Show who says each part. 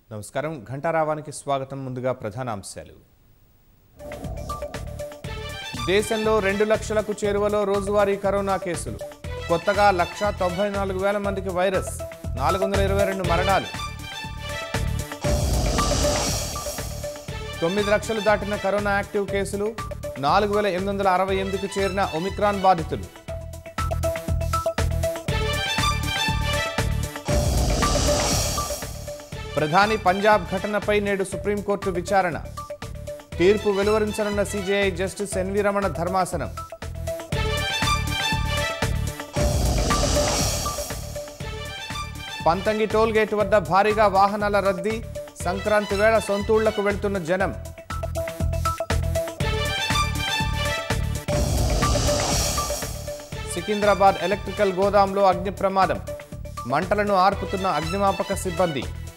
Speaker 1: నమస్కారం ఘంటారావానికి స్వాగతం ముందుగా ప్రధాన అంశాలు దేశంలో రెండు లక్షలకు చేరువలో రోజువారీ కరోనా కేసులు కొత్తగా లక్ష తొంభై నాలుగు వేల మందికి వైరస్ నాలుగు వందల ఇరవై రెండు మరణాలు తొమ్మిది లక్షలు దాటిన కరోనా యాక్టివ్ కేసులు నాలుగు వేల ఎనిమిది వందల అరవై ఎనిమిదికి చేరిన ఒమిక్రాన్ బాధితులు ప్రధాని పంజాబ్ ఘటనపై నేడు సుప్రీంకోర్టు విచారణ తీర్పు వెలువరించనున్న సిజేఐ జస్టిస్ ఎన్వి రమణ ధర్మాసనం పంతంగి టోల్ గేట్ వద్ద భారీగా వాహనాల రద్దీ సంక్రాంతి వేళ సొంతూళ్లకు వెళ్తున్న జనం సికింద్రాబాద్ ఎలక్ట్రికల్ గోదాంలో అగ్ని ప్రమాదం మంటలను ఆర్పుతున్న అగ్నిమాపక సిబ్బంది